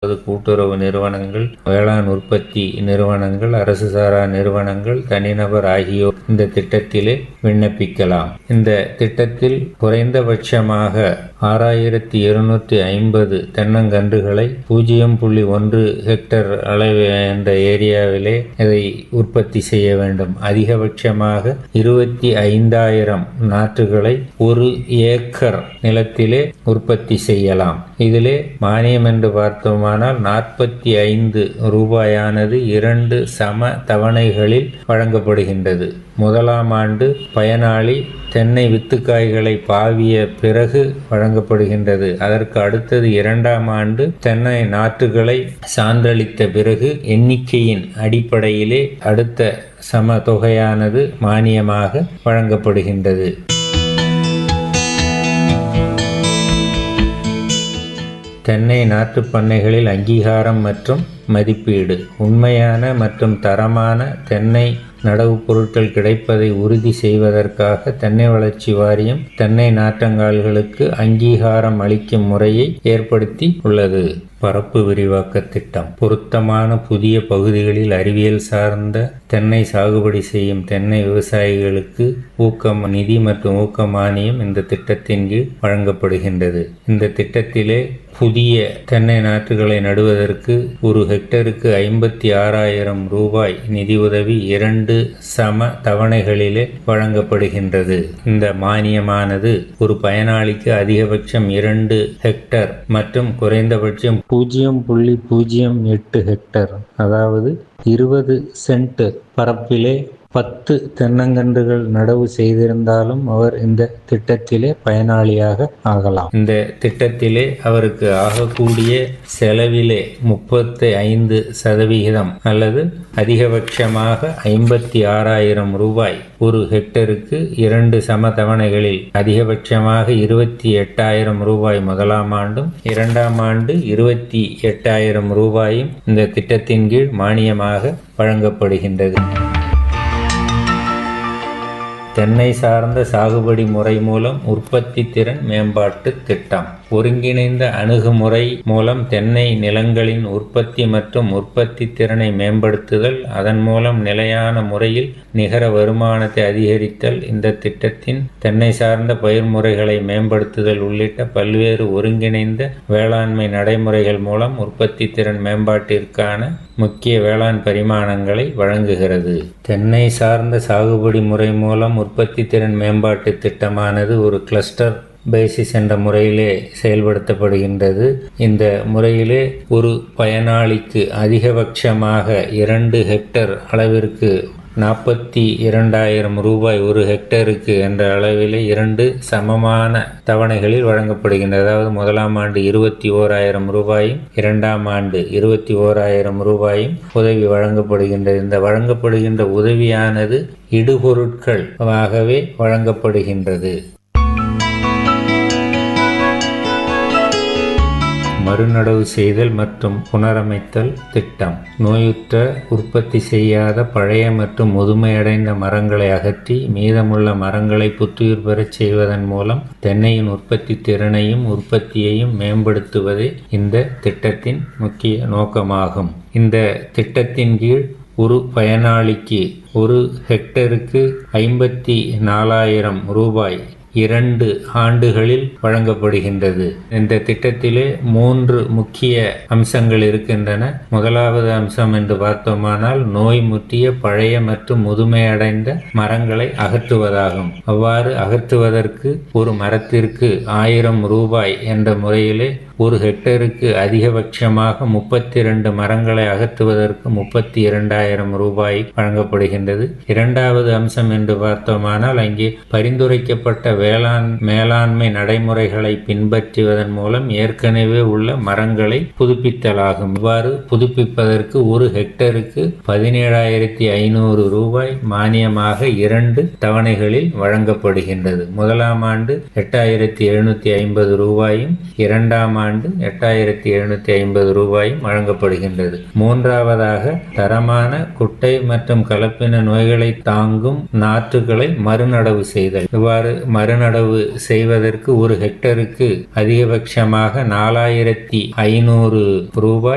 கூட்டுறவு நிறுவனங்கள் வேளாண் உற்பத்தி நிறுவனங்கள் அரசு சாரா நிறுவனங்கள் தனிநபர் ஆகியோர் இந்த திட்டத்திலே விண்ணப்பிக்கலாம் இந்த திட்டத்தில் குறைந்தபட்சமாக ஆறாயிரத்தி இருநூற்றி ஐம்பது தென்னங்கன்றுகளை பூஜ்ஜியம் புள்ளி ஒன்று ஹெக்டர் அளவு என்ற ஏரியாவிலே இதை உற்பத்தி செய்ய வேண்டும் அதிகபட்சமாக இருபத்தி ஐந்தாயிரம் நாற்றுகளை ஒரு ஏக்கர் நிலத்திலே உற்பத்தி செய்யலாம் இதிலே மானியம் என்று பார்த்தோமானால் நாற்பத்தி ஐந்து ரூபாயானது இரண்டு சம தவணைகளில் வழங்கப்படுகின்றது முதலாம் ஆண்டு பயனாளி தென்னை வித்துக்காய்களை பாவிய பிறகு வழங்கப்படுகின்றது அதற்கு அடுத்தது இரண்டாம் ஆண்டு தென்னை நாற்றுகளை சான்றளித்த பிறகு எண்ணிக்கையின் அடிப்படையிலே அடுத்த சம தொகையானது மானியமாக வழங்கப்படுகின்றது தென்னை நாற்றுப் பண்ணைகளில் அங்கீகாரம் மற்றும் மதிப்பீடு உண்மையான மற்றும் தரமான தென்னை நடவு பொருட்கள் கிடைப்பதை உறுதி செய்வதற்காக தென்னை வளர்ச்சி வாரியம் தென்னை நாற்றங்கால்களுக்கு அங்கீகாரம் அளிக்கும் முறையை ஏற்படுத்தி உள்ளது பரப்பு விரிவாக்க திட்டம் பொருத்தமான புதிய பகுதிகளில் அறிவியல் சார்ந்த தென்னை சாகுபடி செய்யும் தென்னை விவசாயிகளுக்கு ஊக்கம் நிதி மற்றும் ஊக்க மானியம் இந்த திட்டத்தின் கீழ் வழங்கப்படுகின்றது இந்த திட்டத்திலே புதிய தென்னை நாற்றுகளை நடுவதற்கு ஒரு ஹெக்டருக்கு ஐம்பத்தி ஆறாயிரம் ரூபாய் நிதியுதவி இரண்டு சம தவணைகளிலே வழங்கப்படுகின்றது இந்த மானியமானது ஒரு பயனாளிக்கு அதிகபட்சம் இரண்டு ஹெக்டர் மற்றும் குறைந்தபட்சம் பூஜ்ஜியம் புள்ளி பூஜ்ஜியம் எட்டு ஹெக்டர் அதாவது இருபது சென்ட் பரப்பிலே பத்து தென்னங்கன்றுகள் நடவு செய்திருந்தாலும் அவர் இந்த திட்டத்திலே பயனாளியாக ஆகலாம் இந்த திட்டத்திலே அவருக்கு ஆகக்கூடிய செலவிலே முப்பத்தி ஐந்து சதவிகிதம் அல்லது அதிகபட்சமாக ஐம்பத்தி ஆறாயிரம் ரூபாய் ஒரு ஹெக்டருக்கு இரண்டு சம தவணைகளில் அதிகபட்சமாக இருபத்தி எட்டாயிரம் ரூபாய் முதலாம் ஆண்டும் இரண்டாம் ஆண்டு இருபத்தி எட்டாயிரம் ரூபாயும் இந்த திட்டத்தின் கீழ் மானியமாக வழங்கப்படுகின்றது தென்னை சார்ந்த சாகுபடி முறை மூலம் உற்பத்தி திறன் மேம்பாட்டு திட்டம் ஒருங்கிணைந்த அணுகுமுறை மூலம் தென்னை நிலங்களின் உற்பத்தி மற்றும் உற்பத்தி திறனை மேம்படுத்துதல் அதன் மூலம் நிலையான முறையில் நிகர வருமானத்தை அதிகரித்தல் இந்த திட்டத்தின் தென்னை சார்ந்த பயிர் முறைகளை மேம்படுத்துதல் உள்ளிட்ட பல்வேறு ஒருங்கிணைந்த வேளாண்மை நடைமுறைகள் மூலம் உற்பத்தி திறன் மேம்பாட்டிற்கான முக்கிய வேளாண் பரிமாணங்களை வழங்குகிறது தென்னை சார்ந்த சாகுபடி முறை மூலம் உற்பத்தி திறன் மேம்பாட்டு திட்டமானது ஒரு கிளஸ்டர் பேசிஸ் என்ற முறையிலே செயல்படுத்தப்படுகின்றது இந்த முறையிலே ஒரு பயனாளிக்கு அதிகபட்சமாக இரண்டு ஹெக்டர் அளவிற்கு நாற்பத்தி இரண்டாயிரம் ரூபாய் ஒரு ஹெக்டருக்கு என்ற அளவிலே இரண்டு சமமான தவணைகளில் வழங்கப்படுகின்றது அதாவது முதலாம் ஆண்டு இருபத்தி ஓராயிரம் ரூபாயும் இரண்டாம் ஆண்டு இருபத்தி ஓராயிரம் ரூபாயும் உதவி வழங்கப்படுகின்றது இந்த வழங்கப்படுகின்ற உதவியானது இடுபொருட்கள் ஆகவே வழங்கப்படுகின்றது மறுநடவு செய்தல் மற்றும் புனரமைத்தல் திட்டம் நோயுற்ற உற்பத்தி செய்யாத பழைய மற்றும் முதுமையடைந்த மரங்களை அகற்றி மீதமுள்ள மரங்களை புத்துயிர் பெறச் செய்வதன் மூலம் தென்னையின் உற்பத்தி திறனையும் உற்பத்தியையும் மேம்படுத்துவதே இந்த திட்டத்தின் முக்கிய நோக்கமாகும் இந்த திட்டத்தின் கீழ் ஒரு பயனாளிக்கு ஒரு ஹெக்டருக்கு ஐம்பத்தி நாலாயிரம் ரூபாய் இரண்டு ஆண்டுகளில் வழங்கப்படுகின்றது இந்த திட்டத்திலே மூன்று முக்கிய அம்சங்கள் இருக்கின்றன முதலாவது அம்சம் என்று பார்த்தோமானால் நோய் முற்றிய பழைய மற்றும் முதுமையடைந்த மரங்களை அகற்றுவதாகும் அவ்வாறு அகற்றுவதற்கு ஒரு மரத்திற்கு ஆயிரம் ரூபாய் என்ற முறையிலே ஒரு ஹெக்டருக்கு அதிகபட்சமாக முப்பத்தி இரண்டு மரங்களை அகற்றுவதற்கு முப்பத்தி இரண்டாயிரம் ரூபாய் வழங்கப்படுகின்றது இரண்டாவது அம்சம் என்று பார்த்தோமானால் அங்கே பரிந்துரைக்கப்பட்ட வேளாண் மேலாண்மை நடைமுறைகளை பின்பற்றுவதன் மூலம் ஏற்கனவே உள்ள மரங்களை புதுப்பித்தலாகும் இவ்வாறு புதுப்பிப்பதற்கு ஒரு ஹெக்டருக்கு பதினேழாயிரத்தி ஐநூறு ரூபாய் மானியமாக இரண்டு தவணைகளில் வழங்கப்படுகின்றது முதலாம் ஆண்டு எட்டாயிரத்தி எழுநூத்தி ஐம்பது ரூபாயும் இரண்டாம் ஆண்டு எட்டாயிரத்தி எழுநூத்தி ஐம்பது ரூபாயும் வழங்கப்படுகின்றது மூன்றாவதாக தரமான குட்டை மற்றும் கலப்பின நோய்களை தாங்கும் நாற்றுகளை மறுநடவு செய்தல் இவ்வாறு மறுநடவு செய்வதற்கு ஒரு ஹெக்டருக்கு அதிகபட்சமாக நாலாயிரத்தி ஐநூறு ரூபாய்